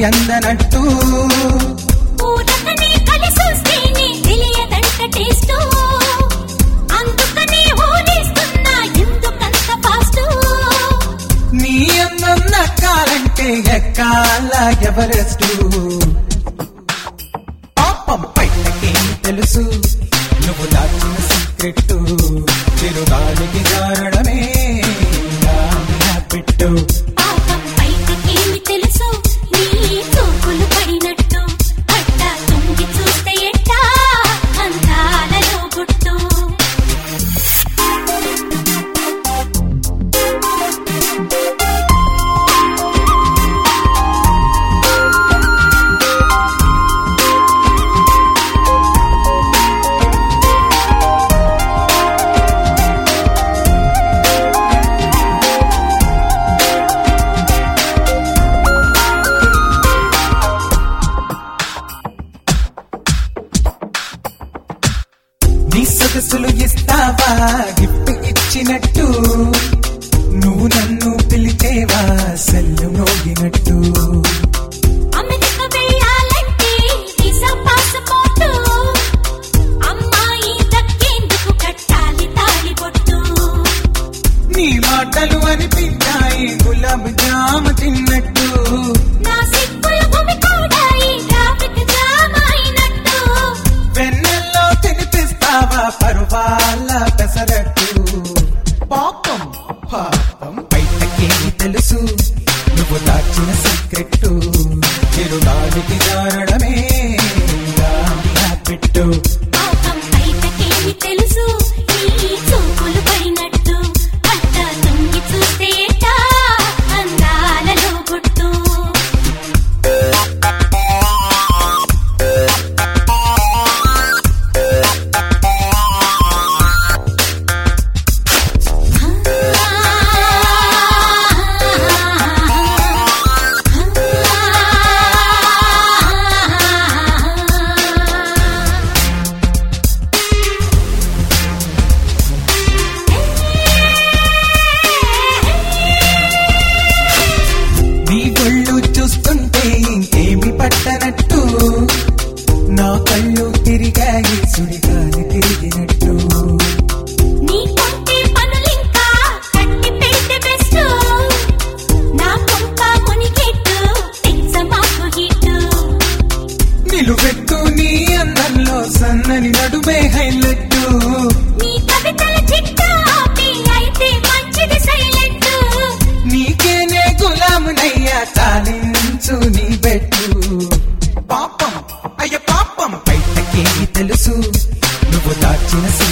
అందనట్టు ఊరకనే కలిసొస్తేనే తెలియదంట టేస్టు అందుకనే ఊరేస్తున్నా ఎందుకంత ఫాస్టు నీ అందం నక్కాలంటే ఎక్కాల ఎవరెస్టు పాపం పైటకేం తెలుసు నువ్వు దాచిన సీక్రెట్ చిరుగాలికి జారడమే పెట్టు పాపం బయటకేమి తెలుసు నీ చూపులు పడినట్టు అట్ట తుంగి చూస్తే ఎట్టా అందాలలో గుట్టు నీ సొగసులు ఇస్తావా గిఫ్ట్ ఇచ్చినట్టు నువ్వు నన్ను పిలిచేవా సెల్లు మోగినట్టు అమెరికా వెళ్ళాలంటే వీసా పాస్పోర్టు అమ్మాయి దక్కేందుకు కట్టాలి తాళిబొట్టు నీ మాటలు అనిపించాయి గులాబ్ జామ తిన్నట్టు నా సిక్కుల భూమి కూడా ఈ ట్రాఫిక్ జామ్ అయినట్టు వెన్నెల్లో తినిపిస్తావా పరువాల పెసరట్టు పాపం పాపం బయటకేమి తెలుసు నువ్వు దాచిన సీక్రెట్ చిరుగాలికి జారడమే పెట్టు పాపం బయటకేమి తెలుసు ఈ చూపులు పడినట్టు అట్ట తుంగి చూస్తే ఎట్టా అందాలలో గుట్టు నీ ఒళ్ళు చూస్తుంటే ఇంకేమి పట్టనట్టు నా కళ్ళు తిరిగాయి సుడిగాలి తిరిగినట్టు నీ కొంటే పనులింకా కట్టి పెడితే బెస్ట్ నా కొంక మునిగెట్టు తెచ్చమాకు హిట్టు నిలువెత్తు నీ అందంలో సన్నని నడుమే హైలెట్టు నీ కవితల చిట్ట ఆపి అయితే మంచిది సైలెంట్ నీకేనే గులామునయ్యా చాలించు నీ పెట్టు పాపం అయ్య పాపం బయటకేమి తెలుసు నువ్వు దాచిన